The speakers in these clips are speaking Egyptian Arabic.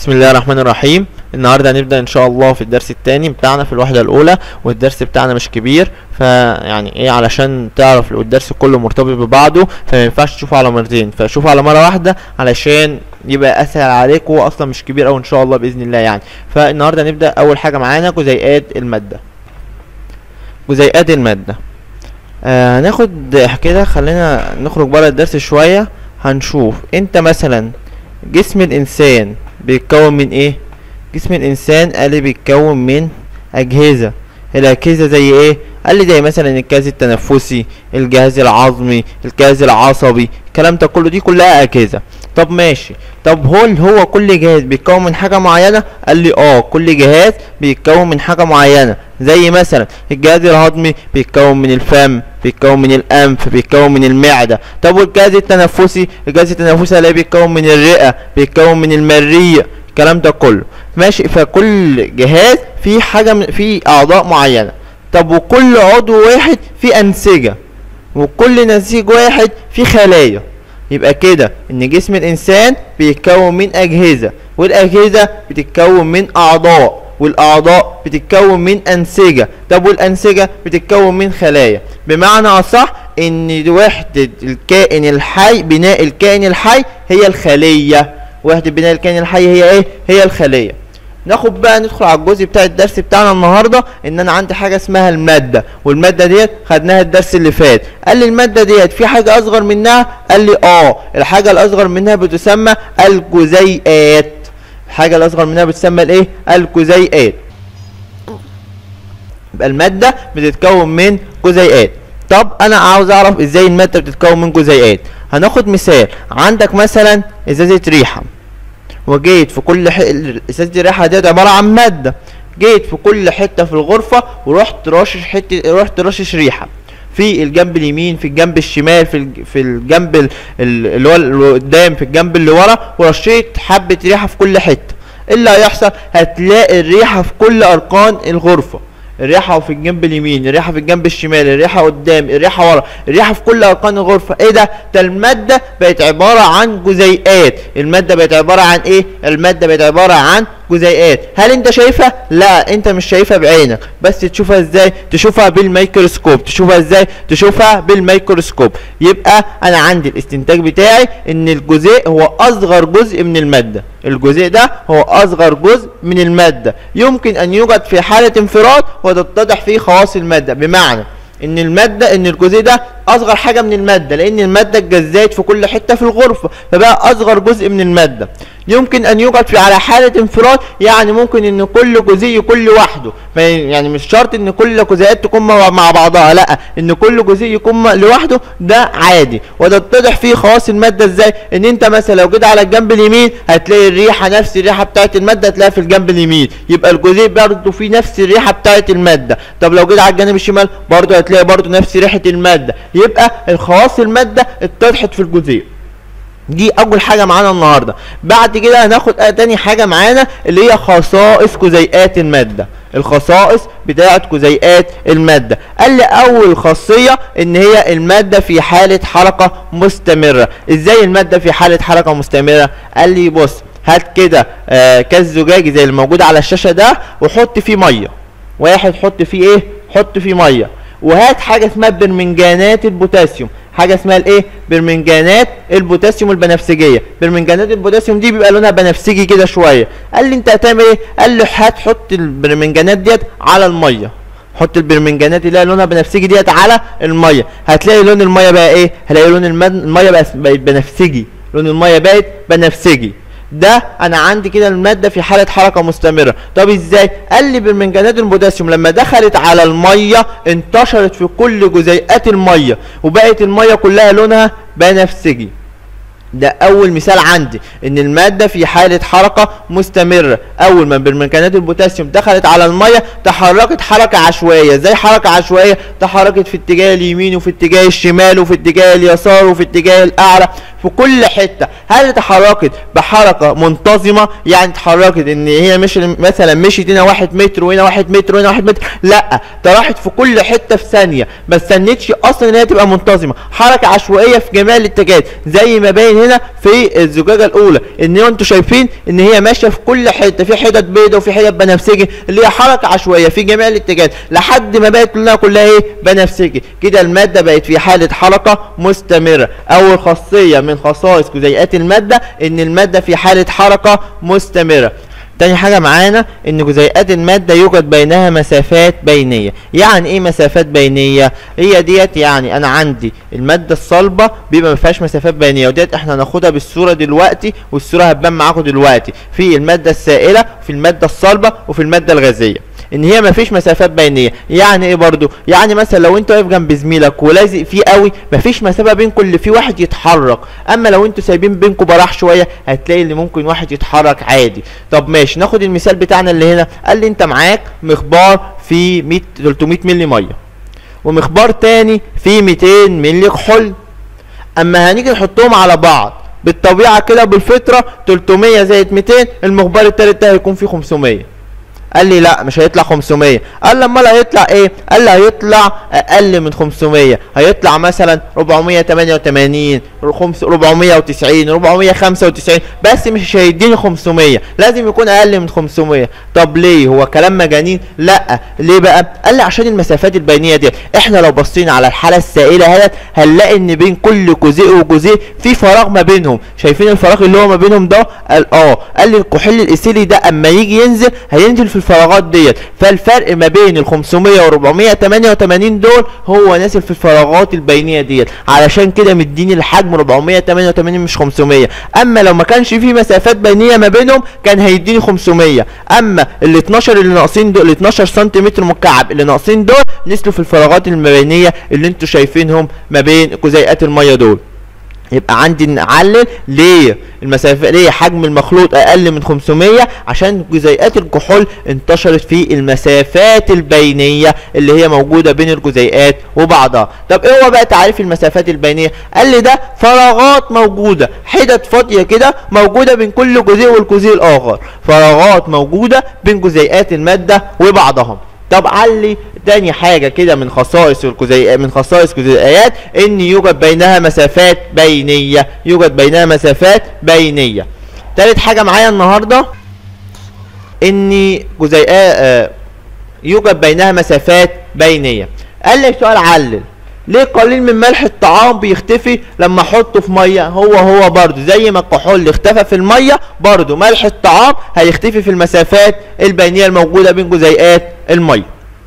بسم الله الرحمن الرحيم النهارده هنبدا ان شاء الله في الدرس الثاني بتاعنا في الوحده الاولى والدرس بتاعنا مش كبير فيعني ايه علشان تعرف لو الدرس كله مرتبط ببعضه فما ينفعش تشوفه على مرتين فشوفه على مره واحده علشان يبقى اسهل عليك وهو اصلا مش كبير اوي ان شاء الله باذن الله يعني فالنهارده هنبدا اول حاجه معانا جزيئات الماده جزيئات الماده آه هناخد كده خلينا نخرج بره الدرس شويه هنشوف انت مثلا جسم الانسان بيتكون من ايه جسم الانسان قال لي بيتكون من اجهزه الاجهزه زي ايه قال لي زي مثلا الجهاز التنفسي الجهاز العظمي الجهاز العصبي الكلام ده كله دي كلها اجهزه طب ماشي طب هل هو كل جهاز بيتكون من حاجه معينه قال لي اه كل جهاز بيتكون من حاجه معينه زي مثلا الجهاز الهضمي بيتكون من الفم بيتكون من الانف بيتكون من المعده طب والجهاز التنفسي الجهاز التنفسي اللي بيتكون من الرئه بيتكون من المريء الكلام ده كله ماشي فكل جهاز فيه حاجه من فيه اعضاء معينه طب وكل عضو واحد فيه انسجه وكل نسيج واحد فيه خلايا يبقى كده ان جسم الانسان بيتكون من اجهزه والاجهزه بتتكون من اعضاء والاعضاء بتتكون من انسجه طب والانسجه بتتكون من خلايا بمعنى اصح ان وحده الكائن الحي بناء الكائن الحي هي الخليه وحده بناء الكائن الحي هي ايه هي الخليه ناخد بقى ندخل على الجزء بتاع الدرس بتاعنا النهارده ان انا عندي حاجه اسمها الماده والماده ديت خدناها الدرس اللي فات قال لي الماده ديت في حاجه اصغر منها قال لي اه الحاجه الاصغر منها بتسمى الجزيئات الحاجه الاصغر منها بتسمى الايه الجزيئات يبقى الماده بتتكون من جزيئات طب انا عاوز اعرف ازاي الماده بتتكون من جزيئات هناخد مثال عندك مثلا ازازه ريحه وجيت في كل ح... ازازه الريحه ديت عباره عن ماده جيت في كل حته في الغرفه ورحت راشش حته رحت رشش ريحه في الجنب اليمين في الجنب الشمال في الج... في الجنب ال- ال- اللي هو اللي قدام في الجنب اللي ورا ورشيت حبه ريحه في كل حته ايه اللي هيحصل هتلاقي الريحه في كل اركان الغرفه الريحه في الجنب اليمين الريحه في الجنب الشمال الريحه قدام الريحه ورا الريحه في كل اركان الغرفه ايه ده ده الماده بقت عباره عن جزيئات الماده بقت عباره عن ايه الماده بقت عباره عن جزيئات هل انت شايفها لا انت مش شايفها بعينك بس تشوفها ازاي تشوفها بالميكروسكوب تشوفها ازاي تشوفها بالميكروسكوب يبقى انا عندي الاستنتاج بتاعي ان الجزيء هو اصغر جزء من الماده الجزيء ده هو اصغر جزء من الماده يمكن ان يوجد في حاله انفراد وتتضح فيه خواص الماده بمعنى ان الماده ان الجزيء ده اصغر حاجه من الماده لان الماده اتجزأت في كل حته في الغرفه فبقى اصغر جزء من الماده يمكن ان يوجد في على حاله انفراد يعني ممكن ان كل جزيء يكون لوحده ما يعني مش شرط ان كل جزيئات تكون مع مع بعضها لا ان كل جزيء يكون م- لوحده ده عادي وتتضح فيه خواص الماده ازاي ان انت مثلا لو جيت على الجنب اليمين هتلاقي الريحه نفس الريحه بتاعت الماده هتلاقيها في الجنب اليمين يبقى الجزيء برضه فيه نفس الريحه بتاعت الماده طب لو جيت على الجانب الشمال برضه هتلاقي برضه نفس ريحه الماده يبقى الخواص الماده اتضحت في الجزيء دي اول حاجه معانا النهارده بعد كده هناخد آه تاني حاجه معانا اللي هي خصائص جزيئات الماده الخصائص بتاعه جزيئات الماده قال لي اول خاصيه ان هي الماده في حاله حركه مستمره ازاي الماده في حاله حركه مستمره قال لي بص هات كده آه كاس زجاجي زي اللي موجود على الشاشه ده وحط فيه ميه واحد حط فيه ايه حط فيه ميه وهات حاجه اسمها برمنجانات البوتاسيوم حاجه اسمها الايه برمنجانات البوتاسيوم البنفسجيه برمنجانات البوتاسيوم دي بيبقى لونها بنفسجي كده شويه قال لي انت هتعمل ايه قال لي هات حط البرمنجانات ديت على الميه حط البرمنجانات اللي هي لونها بنفسجي ديت على الميه هتلاقي لون الميه بقى ايه هتلاقي لون المد- الميه بقى بقت بنفسجي لون الميه بقت بنفسجي ده انا عندي كده الماده في حاله حركه مستمره طب ازاي قال لي بالمنجنات البوتاسيوم لما دخلت على الميه انتشرت في كل جزيئات الميه وبقت الميه كلها لونها بنفسجي ده اول مثال عندي ان الماده في حاله حركه مستمره اول ما بالمنكنات البوتاسيوم دخلت على الميه تحركت حركه عشوائيه زي حركه عشوائيه تحركت في اتجاه اليمين وفي اتجاه الشمال وفي اتجاه اليسار وفي اتجاه الاعلى في كل حته هل تحركت بحركه منتظمه يعني اتحركت ان هي مش مثلا مشيت هنا واحد متر وهنا واحد متر وهنا واحد متر لا ده راحت في كل حته في ثانيه ما استنتش اصلا ان هي تبقى منتظمه حركه عشوائيه في جميع الاتجاهات زي ما باين هنا في الزجاجه الاولى ان هو انتوا شايفين ان هي ماشيه في كل حته في حتت بيضاء وفي حتت بنفسجي اللي هي حركه عشوائيه في جميع الاتجاهات لحد ما بقت كلها كلها ايه بنفسجي كده الماده بقت في حاله حركه مستمره اول خاصيه من خصائص جزيئات الماده ان الماده في حاله حركه مستمره تاني حاجة معانا ان جزيئات المادة يوجد بينها مسافات بينية يعني ايه مسافات بينية هي ديت يعني انا عندي المادة الصلبة بيبقى ما فيهاش مسافات بينية وديت احنا هناخدها بالصورة دلوقتي والصورة هتبان معاكم دلوقتي في المادة السائلة في المادة الصلبة وفي المادة الغازية ان هي مفيش مسافات بينيه يعني ايه برضو يعني مثلا لو انت واقف جنب زميلك ولازق فيه قوي مفيش مسافه بينكم اللي فيه واحد يتحرك اما لو انتوا سايبين بينكم براح شويه هتلاقي اللي ممكن واحد يتحرك عادي طب ماشي ناخد المثال بتاعنا اللي هنا قال لي انت معاك مخبار فيه 100 300 مللي ميه ومخبار تاني فيه 200 مللي كحول اما هنيجي نحطهم على بعض بالطبيعه كده بالفطره 300 زائد 200 المخبار التالت ده هيكون فيه 500 قال لي لا مش هيطلع 500 قال لي امال هيطلع ايه قال لي هيطلع اقل من 500 هيطلع مثلا 488 490 495 بس مش هيديني 500 لازم يكون اقل من 500 طب ليه هو كلام مجانين لا ليه بقى قال لي عشان المسافات البينيه دي احنا لو بصينا على الحاله السائله هذا هنلاقي ان بين كل جزيء وجزيء في فراغ ما بينهم شايفين الفراغ اللي هو ما بينهم ده قال اه قال لي الكحول الاسيلي ده اما يجي ينزل هينزل في الفراغات ديت فالفرق ما بين ال 500 و 488 دول هو نازل في الفراغات البينيه ديت علشان كده مديني الحجم 488 مش 500 اما لو ما كانش في مسافات بينيه ما بينهم كان هيديني 500 اما ال 12 اللي ناقصين دول ال 12 سنتيمتر مكعب اللي ناقصين دول نزلوا في الفراغات المبينيه اللي انتوا شايفينهم ما بين جزيئات الميه دول يبقى عندي نعلل ليه المسافه ليه حجم المخلوط اقل من 500 عشان جزيئات الكحول انتشرت في المسافات البينيه اللي هي موجوده بين الجزيئات وبعضها طب ايه هو بقى تعريف المسافات البينيه قال لي ده فراغات موجوده حتت فاضيه كده موجوده بين كل جزيء والجزيء الاخر فراغات موجوده بين جزيئات الماده وبعضها طب علي تاني حاجة كده من خصائص الجزيئات من خصائص الجزيئات ان يوجد بينها مسافات بينية يوجد بينها مسافات بينية تالت حاجة معايا النهاردة ان جزيئات آه يوجد بينها مسافات بينية قال لي سؤال علل ليه قليل من ملح الطعام بيختفي لما احطه في ميه هو هو برضه زي ما الكحول اللي اختفى في الميه برضه ملح الطعام هيختفي في المسافات البينيه الموجوده بين جزيئات الميه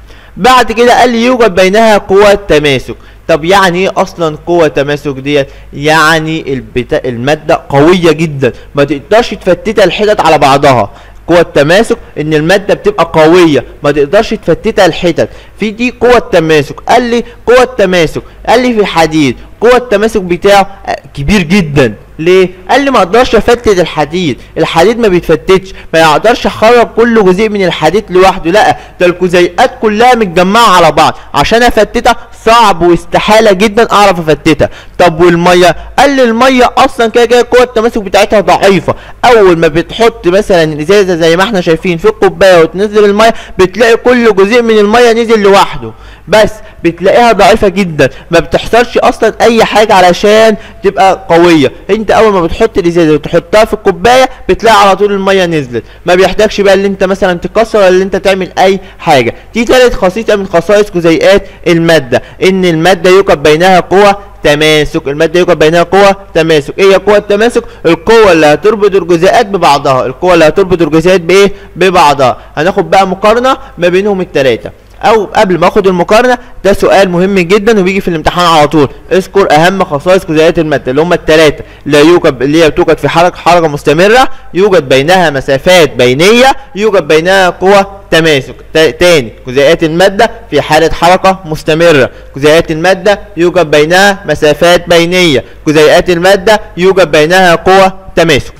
بعد كده قال لي يوجد بينها قوة تماسك طب يعني ايه اصلا قوة تماسك ديت يعني البتا... المادة قوية جدا ما تقدرش تفتتها الحتت على بعضها قوة تماسك ان المادة بتبقى قوية ما تقدرش تفتتها الحتت في دي قوة تماسك قال لي قوة تماسك قال لي في الحديد قوة التماسك بتاعه كبير جدا ليه؟ قال لي ما اقدرش افتت الحديد، الحديد ما بيتفتتش، ما يقدرش اخرج كل جزيء من الحديد لوحده، لا ده الجزيئات كلها متجمعة على بعض، عشان افتتها صعب واستحالة جدا اعرف افتتها، طب والمية؟ قال لي المية اصلا كده كده قوة التماسك بتاعتها ضعيفة، اول ما بتحط مثلا الازازة زي ما احنا شايفين في الكوباية وتنزل المية بتلاقي كل جزيء من المية نزل لوحده، بس بتلاقيها ضعيفة جدا ما بتحصلش اصلا اي حاجة علشان تبقى قوية انت اول ما بتحط الازازة وتحطها في الكوباية بتلاقي على طول المية نزلت ما بيحتاجش بقى اللي انت مثلا تكسر ولا اللي انت تعمل اي حاجة دي تالت خاصية من خصائص جزيئات المادة ان المادة يوجد بينها قوة تماسك المادة يوجد بينها قوة تماسك ايه هي قوة التماسك القوة اللي هتربط الجزيئات ببعضها القوة اللي هتربط الجزيئات بايه ببعضها هناخد بقى مقارنة ما بينهم التلاتة او قبل ما اخد المقارنه ده سؤال مهم جدا وبيجي في الامتحان على طول اذكر اهم خصائص جزيئات الماده اللي هم الثلاثه لا يوجد اللي هي توجد في حركه حركه مستمره يوجد بينها مسافات بينيه يوجد بينها قوى تماسك تاني جزيئات الماده في حاله حركه مستمره جزيئات الماده يوجد بينها مسافات بينيه جزيئات الماده يوجد بينها قوى تماسك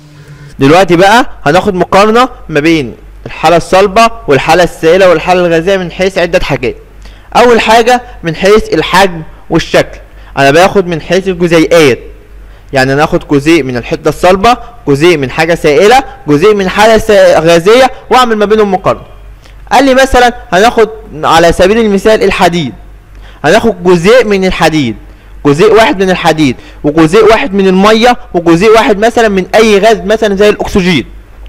دلوقتي بقى هناخد مقارنه ما بين الحالة الصلبة والحالة السائلة والحالة الغازية من حيث عدة حاجات أول حاجة من حيث الحجم والشكل أنا باخد من حيث الجزيئات يعني أنا آخد جزيء من الحتة الصلبة جزيء من حاجة سائلة جزيء من حالة غازية وأعمل ما بينهم مقارنة قال لي مثلا هناخد على سبيل المثال الحديد هناخد جزيء من الحديد جزيء واحد من الحديد وجزيء واحد من الميه وجزيء واحد مثلا من اي غاز مثلا زي الاكسجين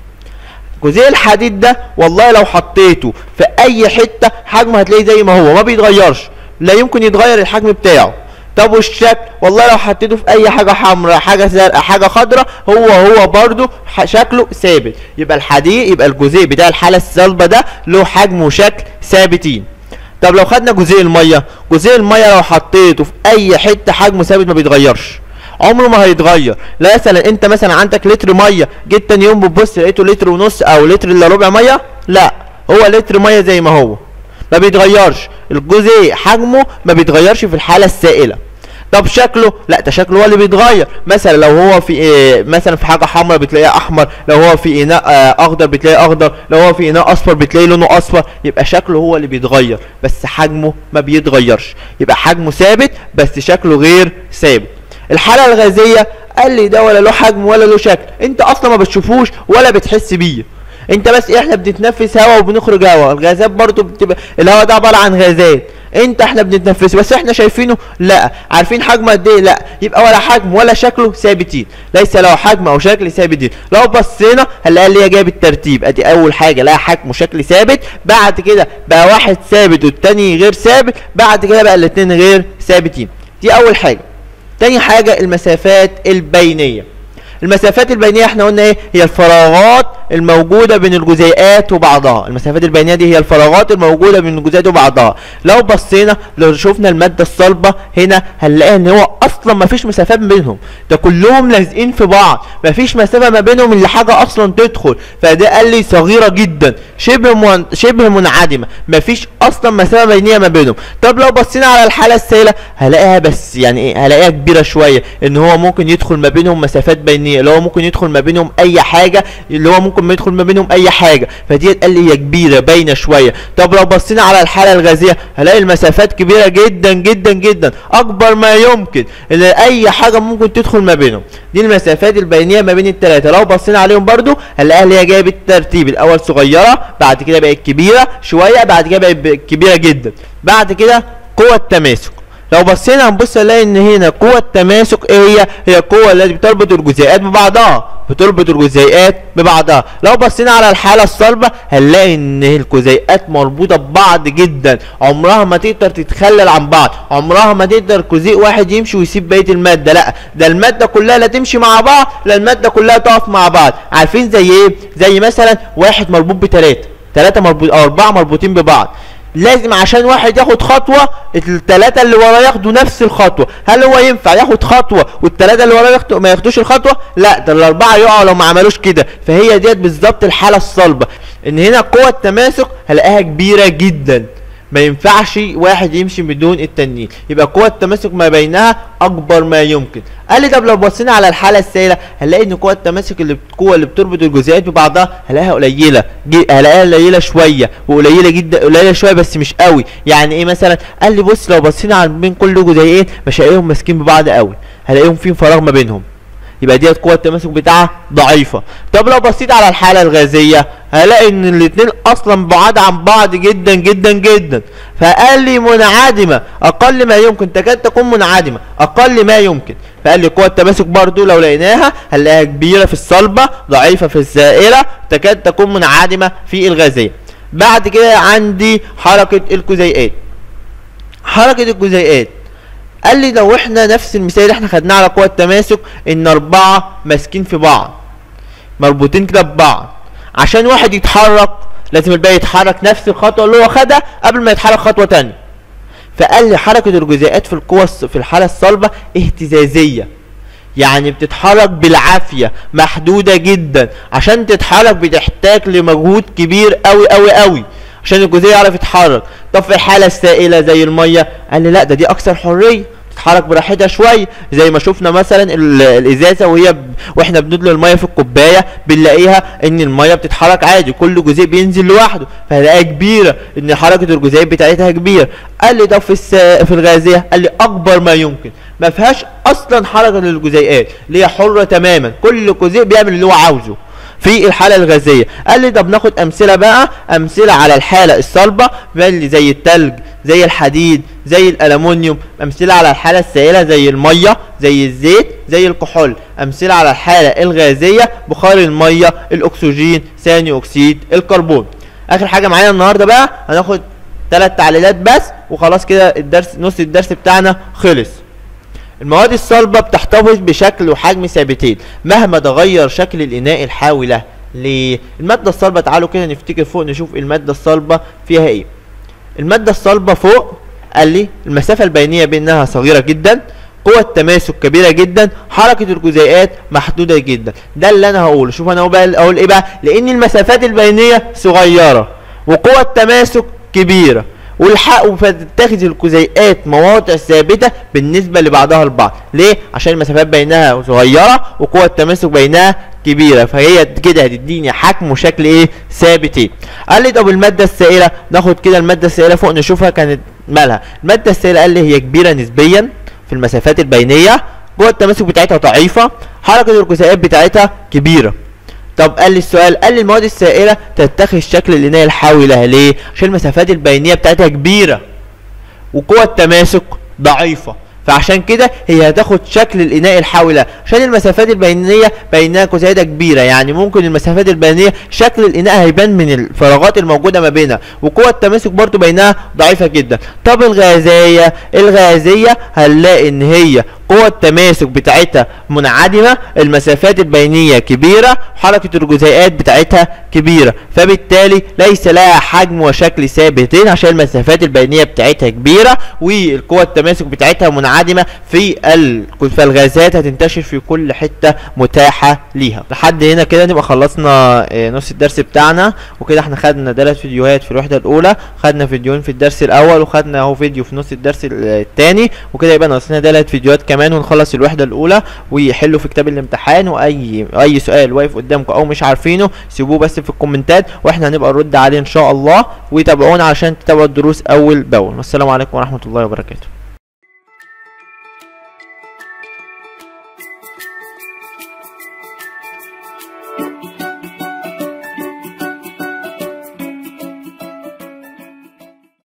جزيء الحديد ده والله لو حطيته في اي حته حجمه هتلاقيه زي ما هو ما بيتغيرش لا يمكن يتغير الحجم بتاعه طب والشكل والله لو حطيته في اي حاجه حمراء حاجه زرقاء حاجه خضراء هو هو برضو ح- شكله ثابت يبقى الحديد يبقى الجزيء بتاع الحاله الصلبه ده له حجم وشكل ثابتين طب لو خدنا جزيء الميه جزيء الميه لو حطيته في اي حته حجمه ثابت ما بيتغيرش عمره ما هيتغير لا مثلا انت مثلا عندك لتر ميه جيت تاني يوم بتبص لقيته لتر ونص او لتر الا ربع ميه لا هو لتر ميه زي ما هو ما بيتغيرش الجزيء حجمه ما بيتغيرش في الحاله السائله طب شكله لا ده شكله هو اللي بيتغير مثلا لو هو في إيه مثلا في حاجه حمراء بتلاقيها احمر لو هو في اناء آه، اخضر بتلاقيه اخضر لو هو في اناء اصفر بتلاقي لونه اصفر يبقى شكله هو اللي بيتغير بس حجمه ما بيتغيرش يبقى حجمه ثابت بس شكله غير ثابت الحاله الغازيه قال لي ده ولا له حجم ولا له شكل انت اصلا ما بتشوفوش ولا بتحس بيه انت بس احنا بنتنفس هواء وبنخرج هواء الغازات برضو بتبقى الهواء ده عباره عن غازات انت احنا بنتنفسه بس احنا شايفينه لا عارفين حجمه قد ايه لا يبقى ولا حجم ولا شكله ثابتين ليس له حجم او شكل ثابتين لو بصينا هنلاقي اللي هي جايه بالترتيب ادي اول حاجه لها حجم وشكل ثابت بعد كده بقى واحد ثابت والتاني غير ثابت بعد كده بقى الاتنين غير ثابتين دي اول حاجه تاني حاجه المسافات البينيه المسافات البينيه احنا قلنا ايه هي الفراغات الموجوده بين الجزيئات وبعضها المسافات البينيه دي هي الفراغات الموجوده بين الجزيئات وبعضها لو بصينا لو شفنا الماده الصلبه هنا هنلاقي ان هو اصلا ما فيش مسافات بينهم ده كلهم لازقين في بعض ما فيش مسافه ما بينهم اللي حاجه اصلا تدخل فده قال لي صغيره جدا شبه من... شبه منعدمه ما فيش اصلا مسافه بينيه ما بينهم طب لو بصينا على الحاله السائله هلاقيها بس يعني ايه هلاقيها كبيره شويه ان هو ممكن يدخل ما بينهم مسافات بينيه اللي هو ممكن يدخل ما بينهم اي حاجه اللي هو ممكن ما يدخل ما بينهم اي حاجه فدي قال لي هي كبيره باينه شويه طب لو بصينا على الحاله الغازيه هلاقي المسافات كبيره جدا جدا جدا اكبر ما يمكن ان اي حاجه ممكن تدخل ما بينهم دي المسافات البينيه ما بين الثلاثه لو بصينا عليهم برضو هنلاقيها اللي هي جايه بالترتيب الاول صغيره بعد كده بقت كبيره شويه بعد كده بقت كبيره جدا بعد كده قوه التماسك لو بصينا هنبص نلاقي ان هنا قوة التماسك ايه هي؟ هي القوة التي بتربط الجزيئات ببعضها بتربط الجزيئات ببعضها لو بصينا على الحالة الصلبة هنلاقي ان الجزيئات مربوطة ببعض جدا عمرها ما تقدر تتخلل عن بعض عمرها ما تقدر جزيء واحد يمشي ويسيب بقية المادة لا ده المادة كلها لا تمشي مع بعض لا المادة كلها تقف مع بعض عارفين زي ايه؟ زي مثلا واحد مربوط بتلاتة تلاتة مربوط او اربعة مربوطين ببعض لازم عشان واحد ياخد خطوة التلاتة اللي وراه ياخدوا نفس الخطوة هل هو ينفع ياخد خطوة والتلاتة اللي وراه ياخدوا ما ياخدوش الخطوة لا ده الاربعة يقعوا لو ما عملوش كده فهي ديت بالظبط الحالة الصلبة ان هنا قوة التماسك هلاقيها كبيرة جدا ما ينفعش واحد يمشي بدون التانيين يبقى قوة التماسك ما بينها اكبر ما يمكن قال لي طب لو بصينا على الحالة السائلة هنلاقي ان قوة التماسك اللي القوة اللي بتربط الجزيئات ببعضها هلاقيها قليلة جي- هلاقيها قليلة شوية وقليلة جدا قليلة شوية بس مش قوي يعني ايه مثلا قال لي بص لو بصينا على بين كل جزيئين مش هلاقيهم ماسكين ببعض قوي هلاقيهم في فراغ ما بينهم يبقى ديت قوة التماسك بتاعها ضعيفة طب لو بصيت على الحالة الغازية هلاقي ان الاتنين اصلا بعاد عن بعض جدا جدا جدا فقال لي منعدمة اقل ما يمكن تكاد تكون منعدمة اقل ما يمكن فقال لي قوة التماسك برضو لو لقيناها هنلاقيها كبيرة في الصلبة ضعيفة في الزائرة تكاد تكون منعدمة في الغازية بعد كده عندي حركة الجزيئات حركة الجزيئات قال لي لو احنا نفس المثال اللي احنا خدناه على قوة التماسك ان اربعة ماسكين في بعض مربوطين كده ببعض عشان واحد يتحرك لازم الباقي يتحرك نفس الخطوة اللي هو خدها قبل ما يتحرك خطوة تانية فقال لي حركة الجزيئات في القوة الص- في الحالة الصلبة اهتزازية يعني بتتحرك بالعافية محدودة جدا عشان تتحرك بتحتاج لمجهود كبير قوي قوي قوي عشان الجزيء يعرف يتحرك طب في الحالة السائلة زي المية قال لي لا ده دي أكثر حرية تتحرك براحتها شويه زي ما شفنا مثلا ال- الازازه وهي ب... واحنا بندلق الميه في الكوبايه بنلاقيها ان الميه بتتحرك عادي كل جزيء بينزل لوحده فهلاقيها كبيره ان حركه الجزيئات بتاعتها كبيره قال لي طب في الس... في الغازيه قال لي اكبر ما يمكن ما فيهاش اصلا حركه للجزيئات اللي هي حره تماما كل جزيء بيعمل اللي هو عاوزه في الحاله الغازيه قال لي طب ناخد امثله بقى امثله على الحاله الصلبه قال لي زي التلج زي الحديد زي الالومنيوم امثله على الحاله السائله زي الميه زي الزيت زي الكحول امثله على الحاله الغازيه بخار الميه الاكسجين ثاني اكسيد الكربون اخر حاجه معانا النهارده بقى هناخد ثلاث تعليلات بس وخلاص كده الدرس نص الدرس بتاعنا خلص المواد الصلبة بتحتفظ بشكل وحجم ثابتين مهما تغير شكل الإناء الحاوي له ليه؟ المادة الصلبة تعالوا كده نفتكر فوق نشوف المادة الصلبة فيها ايه المادة الصلبة فوق قال لي المسافة البينية بينها صغيرة جدا قوة التماسك كبيرة جدا حركة الجزيئات محدودة جدا ده اللي انا هقوله شوف انا بقى اقول ايه بقى لان المسافات البينية صغيرة وقوة التماسك كبيرة والحق فتتخذ الجزيئات مواضع ثابته بالنسبه لبعضها البعض ليه عشان المسافات بينها صغيره وقوه التماسك بينها كبيره فهي كده هتديني حجم وشكل ايه ثابتين قال لي طب الماده السائله ناخد كده الماده السائله فوق نشوفها كانت مالها الماده السائله قال لي هي كبيره نسبيا في المسافات البينيه قوه التماسك بتاعتها ضعيفه حركه الجزيئات بتاعتها كبيره طب قال لي السؤال قال لي المواد السائله تتخذ شكل الاناء الحاوي لها ليه عشان المسافات البينيه بتاعتها كبيره وقوه التماسك ضعيفه فعشان كده هي هتاخد شكل الاناء الحاوي لها عشان المسافات البينيه بينها كزياده كبيره يعني ممكن المسافات البينيه شكل الاناء هيبان من الفراغات الموجوده ما بينها وقوه التماسك برضو بينها ضعيفه جدا طب الغازيه الغازيه هنلاقي ان هي قوة التماسك بتاعتها منعدمة المسافات البينية كبيرة حركة الجزيئات بتاعتها كبيرة فبالتالي ليس لها حجم وشكل ثابتين عشان المسافات البينية بتاعتها كبيرة والقوة التماسك بتاعتها منعدمة في ال... فالغازات هتنتشر في كل حتة متاحة ليها لحد هنا كده نبقى خلصنا آه، نص الدرس بتاعنا وكده احنا خدنا ثلاث فيديوهات في الوحدة الأولى خدنا فيديوهين في الدرس الأول وخدنا اهو فيديو في نص الدرس الثاني وكده يبقى ناقصنا ثلاث فيديوهات كمان ونخلص الوحدة الأولى ويحلوا في كتاب الامتحان وأي أي سؤال واقف قدامكم أو مش عارفينه سيبوه بس في الكومنتات واحنا هنبقى نرد عليه إن شاء الله وتابعونا عشان تتابعوا الدروس أول بأول والسلام عليكم ورحمة الله وبركاته